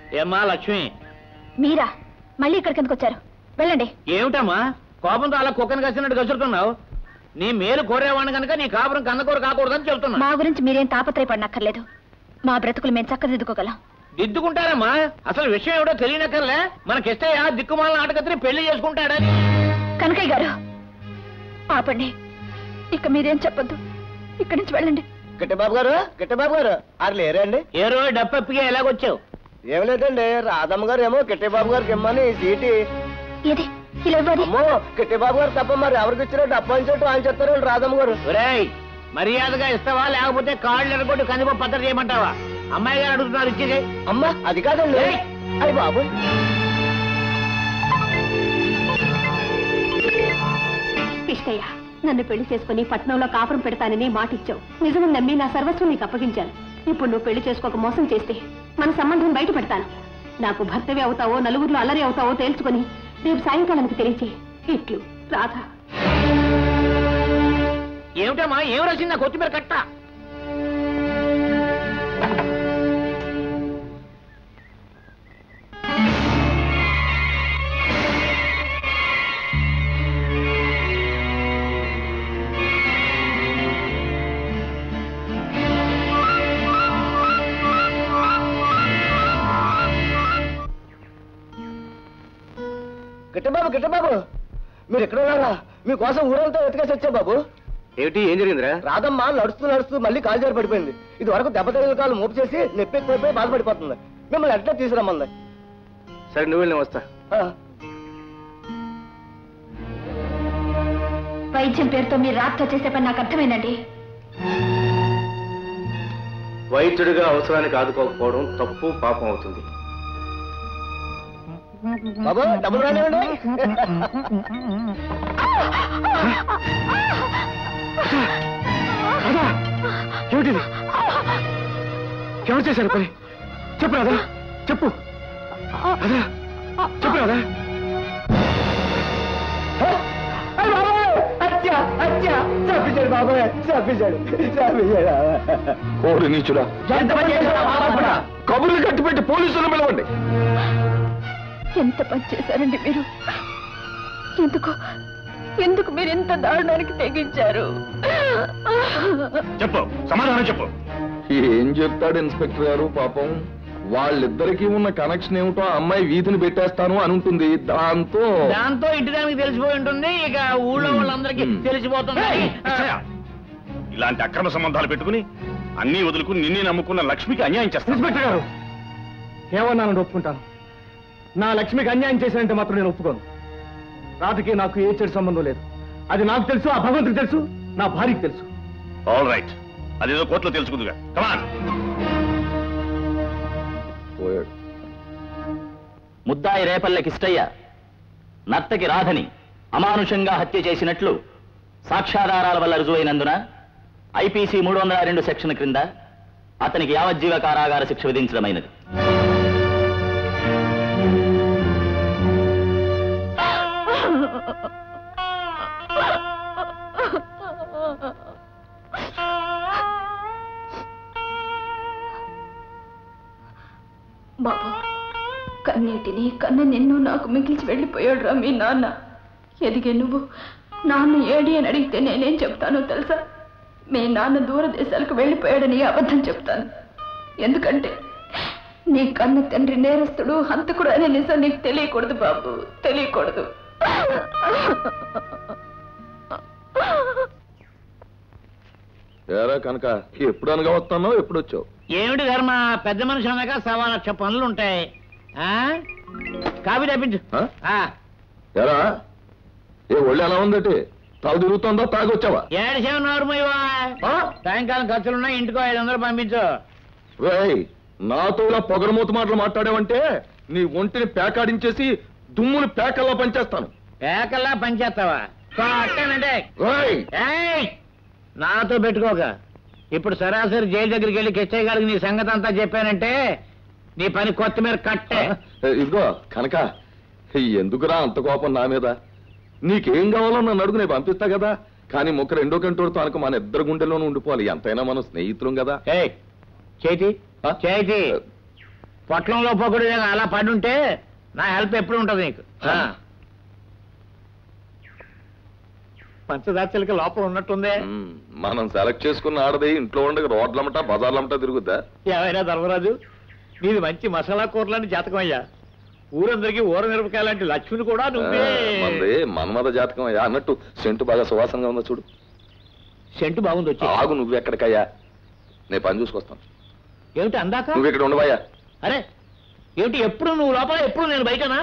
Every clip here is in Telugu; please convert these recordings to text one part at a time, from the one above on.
ఏమ్మా లక్ష్మి మీరా మళ్ళీ ఇక్కడికి ఎందుకు వచ్చారు వెళ్ళండి ఏమిటమ్మా కోపంతో అలా కుక్కని కసినట్టు కసురుతున్నావు నీ మేలు కోరేవాడిని కనుక నీ కాపురం కన్నకూర కాకూడదని చెప్తున్నా మా గురించి మీరేం తాపత్రయపడనక్కర్లేదు మా బ్రతుకులు మేము చక్కదిద్దుకోగలం దిద్దుకుంటారమ్మా అసలు విషయం ఏమిటో తెలియనక్కర్లే మనకిస్తే ఆ దిక్కుమాల నాటకత్రి పెళ్లి చేసుకుంటాడని కనకయ్య గారు ఆపండి ఇక మీరేం చెప్పొద్దు ఇక్కడి నుంచి వెళ్ళండి గిట్టబాబు గారు గిట్టబాబు గారు ఆరు లేరా అండి ఏ రోజు డప్పప్పిగా ఎలాగొచ్చావు ఏం లేదండి రాధమ్మ గారు ఏమో కిట్టబాబు గారికి ఇమ్మని ఈ సీటి ఏది ఇలా ఇవ్వాలి అమ్మో కిట్టబాబు గారు తప్ప మరి ఎవరికి ఇచ్చినట్టు అప్పని ఆయన చెప్తారండి రాధమ్మ గారు ఒరేయ్ మర్యాదగా ఇస్తావా లేకపోతే కాళ్ళు ఎరగొట్టి కందిపప్పు పత్రం చేయమంటావా అమ్మాయి గారు అడుగుతున్నారు ఇచ్చేది అమ్మ అది కాదండి ఏయ్! అయ్యి బాబు కృష్ణయ్య నన్ను పెళ్లి చేసుకుని పట్నంలో కాపురం పెడతానని మాటిచ్చావు నిజమని నమ్మి నా సర్వస్వం నీకు అప్పగించాను ఇప్పుడు నువ్వు పెళ్లి చేసుకోక మోసం చేస్తే మన సంబంధం బయట పెడతాను నాకు భర్తవి అవుతావో నలుగురిలో అల్లరి అవుతావో తేల్చుకొని రేపు సాయంకాలానికి తెలియచే ఇట్లు రాధ ఏమిటమ్మా ఏం రాసింది నా కొత్తిమీర కట్ట గిట్టబాబు గిట్టబాబు మీరు ఎక్కడ ఉన్నారా మీకోసం ఊరంతా వెతికేసి వచ్చా బాబు ఏమిటి ఏం జరిగిందిరా రాధమ్మ నడుస్తూ నడుస్తూ మళ్ళీ కాలు జారి పడిపోయింది ఇది వరకు దెబ్బ తగిన కాలు మోపు చేసి నొప్పి ఎక్కువైపోయి బాధపడిపోతుంది మిమ్మల్ని ఎట్లా తీసుకురమ్మంది సరే నువ్వు వెళ్ళి నేను వస్తా ఆ, వైద్యం పేరుతో మీరు రాత్రి చేసే పని నాకు అర్థమైందండి వైద్యుడిగా అవసరానికి ఆదుకోకపోవడం తప్పు పాపం అవుతుంది బాబు డబ్బులు రానివ్వండి ఏమిటిది ఎవరు చేశారు పని చెప్పు రాదా చెప్పు రాదా చెప్పు రాదా అయ్య బాబోయ్! అచ్చా అచ్చా చంపించాడు బాబాయ్ చంపించాడు చంపించాడు కోడి నీచుడా ఎంత పని చేశాడో బాబా కూడా. కబుర్లు కట్టిపెట్టి పోలీసులు పిలవండి ఎంత పని చేశారండి మీరు ఎందుకు ఎందుకు మీరు ఇంత దారుణానికి తెగించారు చెప్పు సమాధానం చెప్పు ఏం చెప్తాడు ఇన్స్పెక్టర్ గారు పాపం వాళ్ళిద్దరికీ ఉన్న కనెక్షన్ ఏమిటో ఆ అమ్మాయి వీధిని పెట్టేస్తాను అని ఉంటుంది దాంతో దాంతో ఇంటి దానికి తెలిసిపోయి ఉంటుంది ఇక ఊళ్ళో వాళ్ళందరికీ మ్మ్. తెలిసిపోతుంది ఇలాంటి అక్రమ సంబంధాలు పెట్టుకుని అన్ని వదులుకుని నిన్నే నమ్ముకున్న లక్ష్మికి అన్యాయం చేస్తాను ఇన్స్పెక్టర్ గారు ఏమన్నానని ఒప్పుకుంటాను నా లక్ష్మికి అన్యాయం చేశానంటే మాత్రం నేను ఒప్పుకోను రాధకి నాకు ఏ చెడు సంబంధం లేదు అది నాకు తెలుసు ఆ భగవంతుడికి తెలుసు నా భార్యకి తెలుసు ఆల్ రైట్ అదేదో కోర్టులో తెలుసుకుందుగా కమాన్ పోయాడు ముద్దాయి రేపల్లె కిష్టయ్య నర్తకి రాధని అమానుషంగా హత్య చేసినట్లు సాక్ష్యాధారాల వల్ల రుజువైనందున ఐపీసీ మూడు వందల రెండు సెక్షన్ క్రింద అతనికి యావజ్జీవ కారాగార శిక్ష విధించడమైనది బాబు కన్నీటిని కన్న నిన్ను నాకు మిగిల్చి వెళ్ళిపోయాడు రా మీ నాన్న ఎదిగే నువ్వు నాన్న ఏడి అని అడిగితే నేనేం చెప్తానో తెలుసా మీ నాన్న దూరదేశాలకు వెళ్ళిపోయాడని అబద్ధం చెప్తాను ఎందుకంటే నీ కన్న తండ్రి నేరస్తుడు హంతకుడు అనే నిజం నీకు తెలియకూడదు బాబు తెలియకూడదు ఏరా కనుక ఎప్పుడు అనగా వస్తానో ఎప్పుడు వచ్చావు ఏమిటి ధర్మ పెద్ద మనిషి అన్నాక సవా లక్ష పనులు ఉంటాయి ఆ? కాపీ తెప్పించు ఆ? ఆ. ఎరా ఏ ఒళ్ళు ఎలా ఉందటి తల తిరుగుతుందా తాగొచ్చావా ఏడు సేవ నోరుమయ్యవా ఆ? సాయంకాలం ఖర్చులున్నాయి ఇంటికో ఐదు వందలు పంపించు రేయ్ నాతో ఇలా పొగరమూత మాటలు మాట్లాడావంటే నీ ఒంటిని పేకాడించేసి దుమ్ముని పేకల్లా పంచేస్తాను ఏకల్లా పనిచేస్తావా కొట్టానంటే రేయ్ ఏయ్! నాతో పెట్టుకోక ఇప్పుడు సరాసరి జైలు దగ్గరికి వెళ్ళి కిచ్చయ్య గారికి నీ సంగతి అంతా చెప్పానంటే నీ పని కొత్తిమీర కట్టే ఏ, ఇదిగో కనుక ఎందుకురా అంత కోపం నా మీద నీకేం కావాలో నన్ను అడుగు నేను పంపిస్తా కదా కానీ ముక్క రెండో కంటోడితో అనక మన ఇద్దరు గుండెల్లోనూ ఉండిపోవాలి ఎంతైనా మనం స్నేహితులం కదా ఏయ్ చేతి ఆ? చేతి పొట్లంలో పొగడు అలా పడి ఉంటే నా హెల్ప్ ఎప్పుడు ఉంటుంది నీకు ఆ. పంచదార చిలక లోపల ఉన్నట్టుందే మ్మ్. మనం సెలెక్ట్ చేసుకున్న ఆడది ఇంట్లో ఉండగా రోడ్లమ్మట బజార్లమ్మట తిరుగుద్దా ఏమైనా ధర్మరాజు నీది మంచి మసాలా కూరలాంటి జాతకం అయ్యా ఊరందరికీ ఊర మిరపకాయ లాంటి లక్ష్మిని కూడా నువ్వే మంది మన్మద జాతకం అయ్యా అన్నట్టు సెంటు బాగా సువాసనగా ఉందా చూడు సెంటు బాగుంది వచ్చి ఆగు నువ్వు ఎక్కడికయ్యా నేను పని చూసుకొస్తాను ఏమిటి అందాక నువ్వు ఇక్కడ ఉండవయ్యా అరే ఏమిటి ఎప్పుడు నువ్వు లోపల ఎప్పుడు నేను బయటనా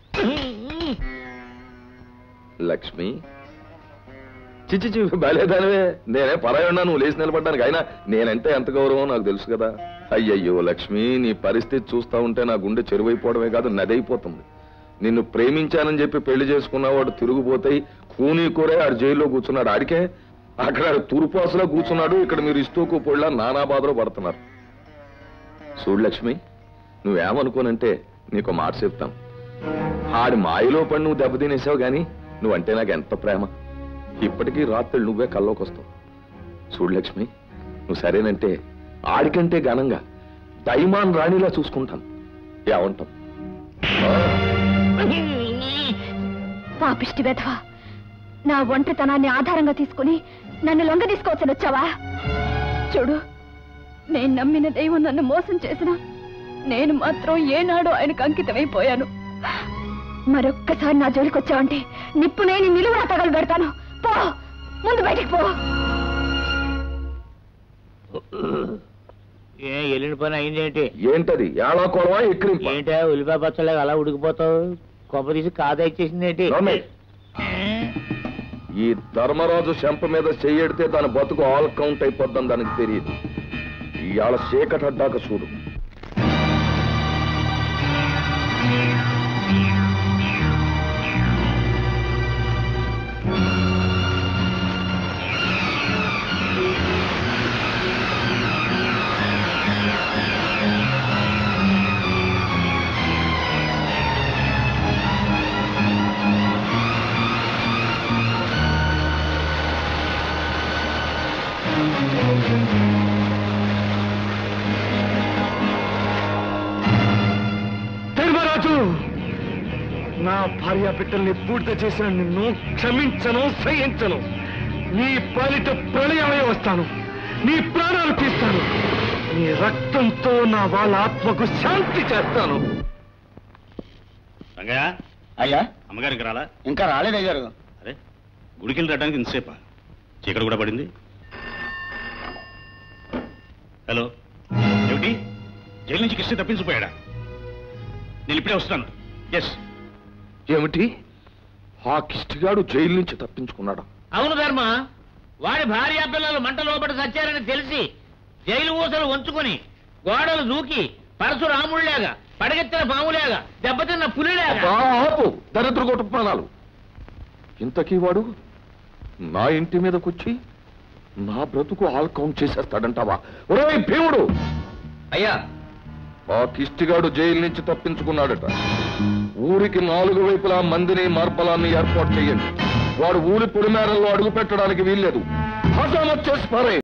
లక్ష్మి చిచ్చి చి బలేదానివే నేనే పరాయన్నా నువ్వు లేచి నిలబడ్డానికి అయినా నేనంటే ఎంత గౌరవం నాకు తెలుసు కదా అయ్యయ్యో లక్ష్మి నీ పరిస్థితి చూస్తా ఉంటే నా గుండె చెరువైపోవడమే కాదు నదైపోతుంది నిన్ను ప్రేమించానని చెప్పి పెళ్లి చేసుకున్నవాడు తిరుగుపోతాయి కూనీ కూరే ఆడు జైల్లో కూర్చున్నాడు ఆడికే అక్కడ ఆడు తూర్పాసులో కూర్చున్నాడు ఇక్కడ మీరు ఇస్తూకు పొళ్ళ నానా బాధలో పడుతున్నారు చూడు లక్ష్మి నువ్వేమనుకోనంటే నీకు మాట చెప్తాను ఆడి మాయలో పడి నువ్వు దెబ్బతినేసావు గాని నువ్వంటే నాకు ఎంత ప్రేమ ఇప్పటికీ రాత్రి నువ్వే కల్లోకి వస్తావు చూడు లక్ష్మి నువ్వు సరేనంటే ఆడికంటే ఘనంగా దైమాన్ రాణిలా చూసుకుంటాను ఏమంటాం పాపిష్టి వెధవా నా ఒంటరితనాన్ని ఆధారంగా తీసుకుని నన్ను లొంగ తీసుకోవచ్చని వచ్చావా చూడు నేను నమ్మిన దైవం నన్ను మోసం చేసిన నేను మాత్రం ఏనాడు ఆయనకు అంకితమైపోయాను మరొక్కసారి నా జోలికి వచ్చావంటే నిప్పు నేను నిలువునా తగలు పెడతాను పో ముందు బయటికి పో ఏ ఎల్లిన పని అయిందేంటి ఏంటది ఏళా కొడవా ఎక్కిరింప ఏంటా ఉల్లిపాయ పచ్చలేక అలా ఉడికిపోతావు కొంప తీసి కాదా ఇచ్చేసిందేంటి నోర్మై. ఈ ధర్మరాజు శంప మీద చెయ్యడితే దాని బతుకు ఆల్ కౌంట్ అయిపోద్దని దానికి తెలియదు ఇవాళ చీకటి అడ్డాక చూడు ధర్మరాజు నా భార్య బిడ్డల్ని పూర్త చేసిన నిన్ను క్షమించను సహించను నీ పాలిట ప్రళయమై వస్తాను నీ ప్రాణాలు తీస్తాను నీ రక్తంతో నా వాళ్ళ ఆత్మకు శాంతి చేస్తాను రంగయ్య అయ్యా అమ్మగారికి రాలా ఇంకా రాలేదయ్యారు అరే గుడికి వెళ్ళి రావడానికి ఇంతసేపా చీకటి కూడా పడింది హలో ఏమిటి జైలు నుంచి కృష్ణ తప్పించిపోయాడా నేను ఇప్పుడే వస్తున్నాను ఎస్ ఏమిటి ఆ కిష్టిగాడు జైలు నుంచి తప్పించుకున్నాడా అవును ధర్మ వాడి భార్య పిల్లలు మంట లోపల చచ్చారని తెలిసి జైలు ఊసలు వంచుకొని గోడలు దూకి పరశురాముళ్లాగా పడగెత్తిన పాములాగా దెబ్బతిన్న పులిలాగా ఆ, ఆపు దరిద్ర కుటుంబాలు ఇంతకీ వాడు నా ఇంటి మీదకొచ్చి నా బ్రతుకు ఆల్ కౌంట్ చేసేస్తాడంటావా ఒరే భీముడు అయ్యా ఆ కిష్టిగాడు జైలు నుంచి తప్పించుకున్నాడట ఊరికి నాలుగు వైపులా మందిని మార్బలాన్ని ఏర్పాటు చేయండి వాడు ఊరి పొలిమేరల్లో అడుగు పెట్టడానికి వీల్లేదు హజామత్ చేసి పారే